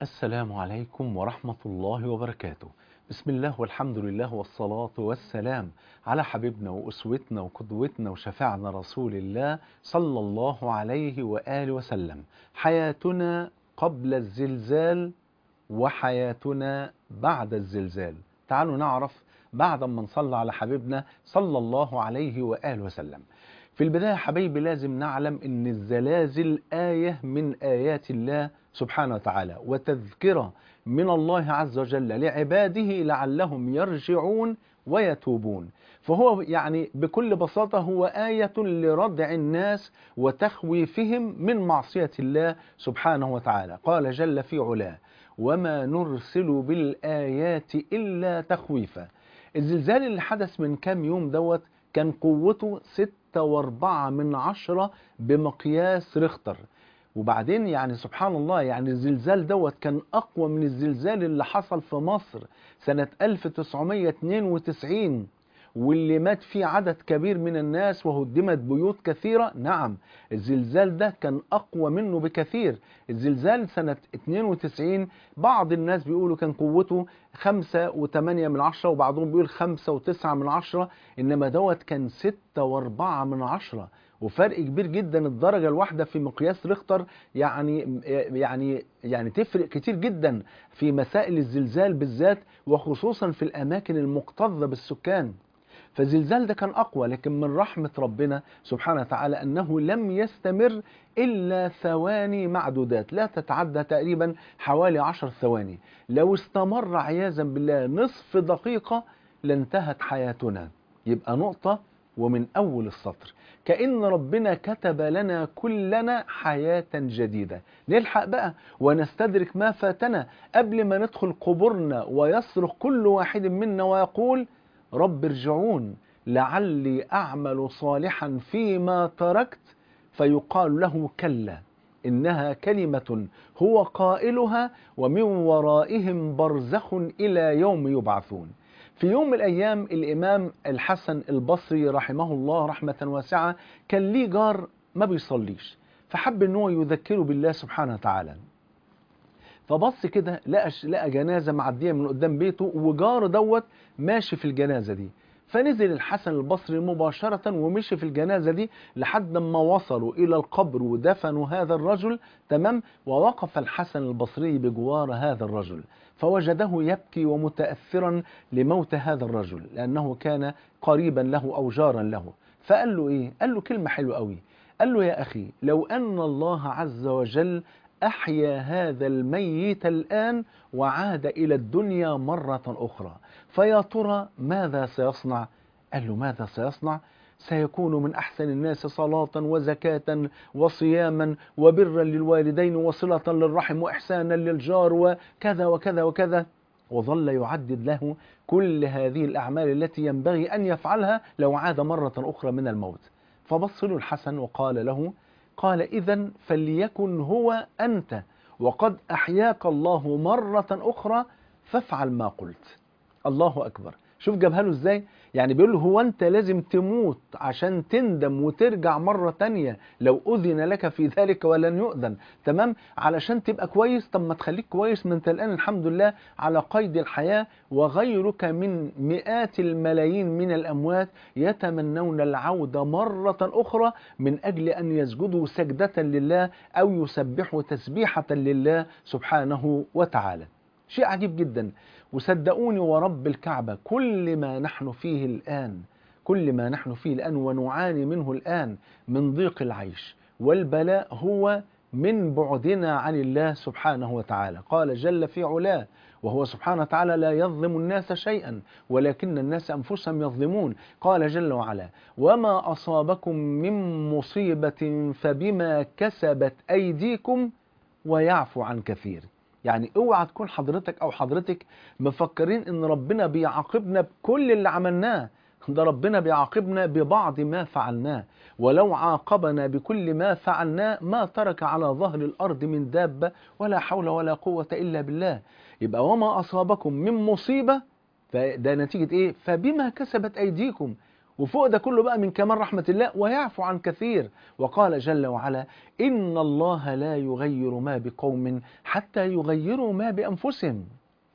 السلام عليكم ورحمة الله وبركاته بسم الله والحمد لله والصلاة والسلام على حبيبنا وأسوتنا وقدوتنا وشفاعنا رسول الله صلى الله عليه وآله وسلم حياتنا قبل الزلزال وحياتنا بعد الزلزال تعالوا نعرف بعد ما نصلى على حبيبنا صلى الله عليه وآله وسلم في البداية حبيبي لازم نعلم ان الزلازل آية من آيات الله سبحانه وتعالى وتذكرة من الله عز وجل لعباده لعلهم يرجعون ويتوبون فهو يعني بكل بساطة هو آية لردع الناس وتخويفهم من معصية الله سبحانه وتعالى قال جل في علاه وما نرسل بالآيات إلا تخويفا الزلزال اللي حدث من كام يوم دوت كان قوته ستة واربعة من عشرة بمقياس ريختر وبعدين يعني سبحان الله يعني الزلزال دوت كان أقوى من الزلزال اللي حصل في مصر سنة 1992 واللي مات فيه عدد كبير من الناس وهدمت بيوت كثيرة نعم الزلزال ده كان أقوى منه بكثير الزلزال سنة 92 بعض الناس بيقولوا كان قوته خمسة وثمانية من عشرة وبعضهم بيقول خمسة وتسعة من عشرة إنما دوت كان ستة واربعة من عشرة وفرق كبير جدا الدرجة الواحدة في مقياس ريختر يعني يعني يعني تفرق كتير جدا في مسائل الزلزال بالذات وخصوصا في الأماكن المكتظة بالسكان فالزلزال ده كان أقوى لكن من رحمة ربنا سبحانه وتعالى أنه لم يستمر إلا ثواني معدودات لا تتعدى تقريبا حوالي عشر ثواني لو استمر عياذا بالله نصف دقيقة لانتهت حياتنا يبقى نقطة ومن أول السطر كأن ربنا كتب لنا كلنا حياة جديدة نلحق بقى ونستدرك ما فاتنا قبل ما ندخل قبورنا ويصرخ كل واحد منا ويقول رب ارجعون لعلي أعمل صالحا فيما تركت فيقال له كلا إنها كلمة هو قائلها ومن ورائهم برزخ إلى يوم يبعثون في يوم من الأيام الإمام الحسن البصري رحمه الله رحمة واسعة كان ليه جار ما بيصليش فحب ان هو يذكره بالله سبحانه وتعالى فبص كده لقى لقى جنازه معديه من قدام بيته وجاره دوت ماشي في الجنازه دي فنزل الحسن البصري مباشرة ومشي في الجنازة دي لحد ما وصلوا إلى القبر ودفنوا هذا الرجل تمام ووقف الحسن البصري بجوار هذا الرجل فوجده يبكي ومتأثرا لموت هذا الرجل لأنه كان قريبا له أو جارا له فقال له إيه؟ قال له كلمة حلوة قوي قال له يا أخي لو أن الله عز وجل أحيا هذا الميت الآن وعاد إلى الدنيا مرة أخرى فيا ترى ماذا سيصنع قال له ماذا سيصنع سيكون من أحسن الناس صلاة وزكاة وصياما وبرا للوالدين وصلة للرحم وإحسانا للجار وكذا وكذا وكذا وظل يعدد له كل هذه الأعمال التي ينبغي أن يفعلها لو عاد مرة أخرى من الموت فبص له الحسن وقال له قال إذا فليكن هو أنت وقد أحياك الله مرة أخرى فافعل ما قلت الله أكبر شوف جابها له ازاي يعني بيقول له هو انت لازم تموت عشان تندم وترجع مرة تانية لو أذن لك في ذلك ولن يؤذن تمام علشان تبقى كويس طب ما تخليك كويس ما انت الآن الحمد لله على قيد الحياة وغيرك من مئات الملايين من الأموات يتمنون العودة مرة أخرى من أجل أن يسجدوا سجدة لله أو يسبحوا تسبيحة لله سبحانه وتعالى شيء عجيب جدا وصدقوني ورب الكعبة كل ما نحن فيه الآن كل ما نحن فيه الآن ونعاني منه الآن من ضيق العيش والبلاء هو من بعدنا عن الله سبحانه وتعالى قال جل في علاه وهو سبحانه وتعالى لا يظلم الناس شيئا ولكن الناس أنفسهم يظلمون قال جل وعلا وما أصابكم من مصيبة فبما كسبت أيديكم ويعفو عن كثير يعني اوعى تكون حضرتك او حضرتك مفكرين ان ربنا بيعاقبنا بكل اللي عملناه ده ربنا بيعاقبنا ببعض ما فعلناه ولو عاقبنا بكل ما فعلناه ما ترك على ظهر الارض من دابه ولا حول ولا قوه الا بالله يبقى وما اصابكم من مصيبه فده نتيجه ايه فبما كسبت ايديكم وفوق ده كله بقى من كمال رحمة الله ويعفو عن كثير وقال جل وعلا إن الله لا يغير ما بقوم حتى يغيروا ما بأنفسهم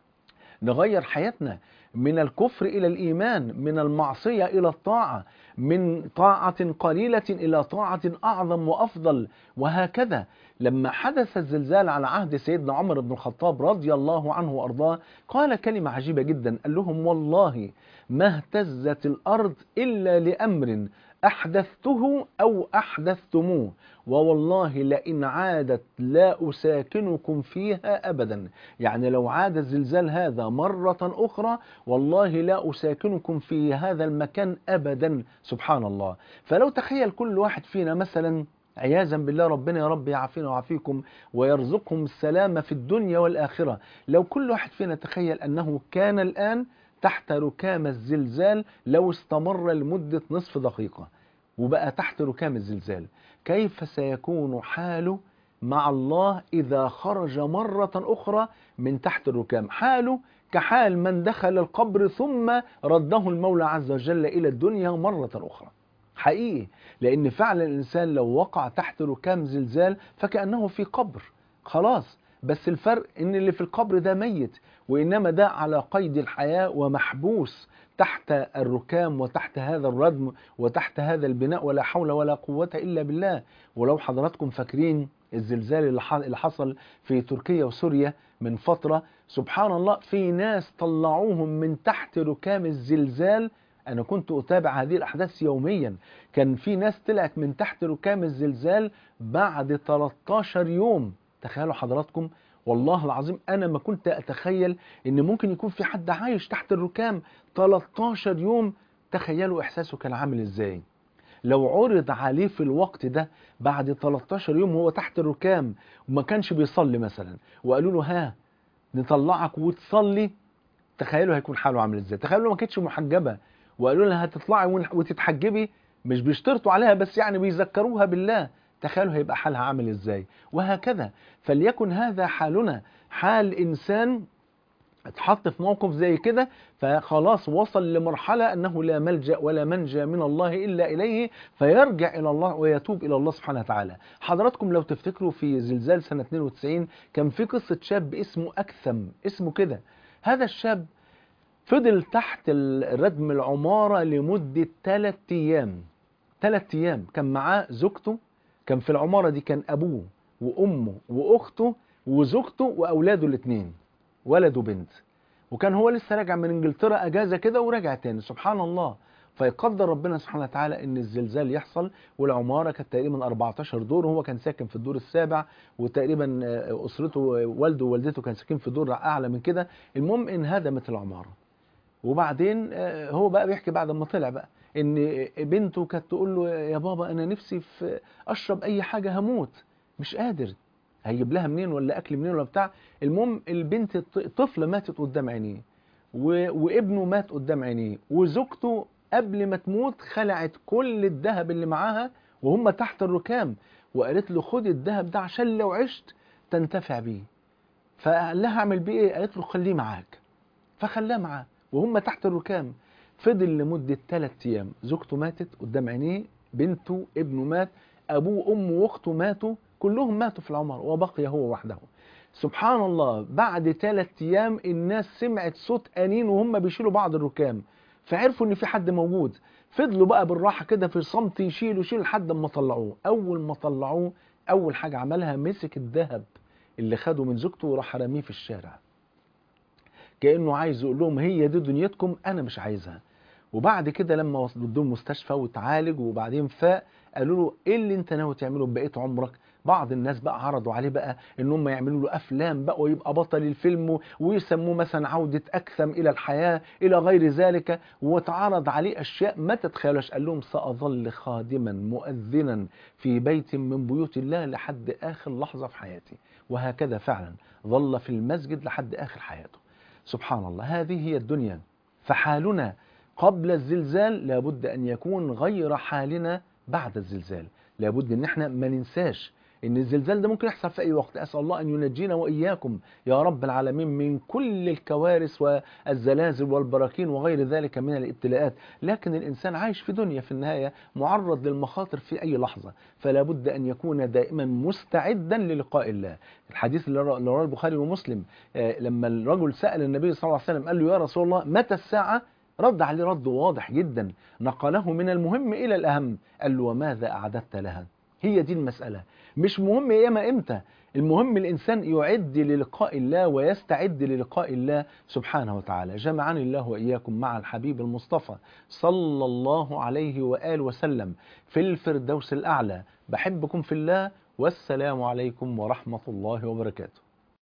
نغير حياتنا من الكفر إلى الإيمان من المعصية إلى الطاعة من طاعة قليلة إلى طاعة أعظم وأفضل وهكذا لما حدث الزلزال على عهد سيدنا عمر بن الخطاب رضي الله عنه وأرضاه قال كلمة عجيبة جدا قال لهم والله ما اهتزت الأرض إلا لأمر أحدثته أو أحدثتموه ووالله لئن عادت لا أساكنكم فيها أبدا يعني لو عاد الزلزال هذا مرة أخرى والله لا أساكنكم في هذا المكان أبدا سبحان الله فلو تخيل كل واحد فينا مثلا عياذا بالله ربنا يا رب يعافينا ويعافيكم ويرزقهم السلامة في الدنيا والآخرة لو كل واحد فينا تخيل أنه كان الآن تحت ركام الزلزال لو استمر لمدة نصف دقيقة وبقى تحت ركام الزلزال كيف سيكون حاله مع الله إذا خرج مرة أخرى من تحت الركام حاله كحال من دخل القبر ثم رده المولى عز وجل إلى الدنيا مرة أخرى حقيقي لأن فعلا الإنسان لو وقع تحت ركام زلزال فكأنه في قبر خلاص بس الفرق ان اللي في القبر ده ميت وانما ده على قيد الحياة ومحبوس تحت الركام وتحت هذا الردم وتحت هذا البناء ولا حول ولا قوة الا بالله ولو حضراتكم فاكرين الزلزال اللي حصل في تركيا وسوريا من فترة سبحان الله في ناس طلعوهم من تحت ركام الزلزال أنا كنت أتابع هذه الأحداث يوميا كان في ناس طلعت من تحت ركام الزلزال بعد 13 يوم تخيلوا حضراتكم والله العظيم أنا ما كنت أتخيل إن ممكن يكون في حد عايش تحت الركام 13 يوم تخيلوا إحساسه كان عامل إزاي لو عرض عليه في الوقت ده بعد 13 يوم هو تحت الركام وما كانش بيصلي مثلا وقالوا له ها نطلعك وتصلي تخيلوا هيكون حاله عامل ازاي تخيلوا ما كانتش محجبه وقالوا لها هتطلعي وتتحجبي مش بيشترطوا عليها بس يعني بيذكروها بالله تخيلوا هيبقى حالها عامل ازاي وهكذا فليكن هذا حالنا حال انسان اتحط في موقف زي كده فخلاص وصل لمرحلة أنه لا ملجأ ولا منجى من الله إلا إليه فيرجع إلى الله ويتوب إلى الله سبحانه وتعالى حضراتكم لو تفتكروا في زلزال سنة 92 كان في قصة شاب اسمه أكثم اسمه كده هذا الشاب فضل تحت ردم العمارة لمدة 3 أيام 3 أيام كان معاه زوجته كان في العمارة دي كان أبوه وأمه وأخته وزوجته وأولاده الاثنين ولد وبنت وكان هو لسه راجع من انجلترا اجازه كده ورجع تاني سبحان الله فيقدر ربنا سبحانه وتعالى ان الزلزال يحصل والعماره كانت تقريبا 14 دور وهو كان ساكن في الدور السابع وتقريبا اسرته والده ووالدته كانوا ساكنين في دور اعلى من كده المهم انهدمت العماره وبعدين هو بقى بيحكي بعد ما طلع بقى ان بنته كانت تقول له يا بابا انا نفسي في اشرب اي حاجه هموت مش قادر هيجيب لها منين ولا اكل منين ولا بتاع المهم البنت طفله ماتت قدام عينيه وابنه مات قدام عينيه وزوجته قبل ما تموت خلعت كل الذهب اللي معاها وهم تحت الركام وقالت له خد الذهب ده عشان لو عشت تنتفع بيه فقال لها اعمل بيه ايه قالت له خليه معاك فخلاه معاه وهم تحت الركام فضل لمدة ثلاث أيام زوجته ماتت قدام عينيه بنته ابنه مات أبوه وأمه وأخته ماتوا كلهم ماتوا في العمر وبقي هو وحده سبحان الله بعد ثلاث أيام الناس سمعت صوت أنين وهم بيشيلوا بعض الركام فعرفوا إن في حد موجود فضلوا بقى بالراحة كده في صمت يشيلوا يشيلوا لحد ما طلعوه أول ما طلعوه أول حاجة عملها مسك الذهب اللي خده من زوجته وراح رميه في الشارع كأنه عايز يقول لهم هي دي دنيتكم أنا مش عايزها وبعد كده لما ودوه مستشفى وتعالج وبعدين فاق قالوا له ايه اللي انت ناوي تعمله بقيه عمرك بعض الناس بقى عرضوا عليه بقى ان هم يعملوا له افلام بقى ويبقى بطل الفيلم ويسموه مثلا عوده اكثم الى الحياه الى غير ذلك واتعرض عليه اشياء ما تتخيلوش قال لهم ساظل خادما مؤذنا في بيت من بيوت الله لحد اخر لحظه في حياتي وهكذا فعلا ظل في المسجد لحد اخر حياته سبحان الله هذه هي الدنيا فحالنا قبل الزلزال لابد أن يكون غير حالنا بعد الزلزال لابد أن احنا ما ننساش ان الزلزال ده ممكن يحصل في اي وقت اسال الله ان ينجينا واياكم يا رب العالمين من كل الكوارث والزلازل والبراكين وغير ذلك من الابتلاءات لكن الانسان عايش في دنيا في النهايه معرض للمخاطر في اي لحظه فلا بد ان يكون دائما مستعدا للقاء الله الحديث اللي رواه البخاري ومسلم لما الرجل سال النبي صلى الله عليه وسلم قال له يا رسول الله متى الساعه رد عليه رد واضح جدا نقله من المهم الى الاهم قال له وماذا اعددت لها هي دي المساله مش مهم ايما امتى المهم الإنسان يعد للقاء الله ويستعد للقاء الله سبحانه وتعالى جمعني الله وإياكم مع الحبيب المصطفى صلى الله عليه وآله وسلم في الفردوس الأعلى بحبكم في الله والسلام عليكم ورحمة الله وبركاته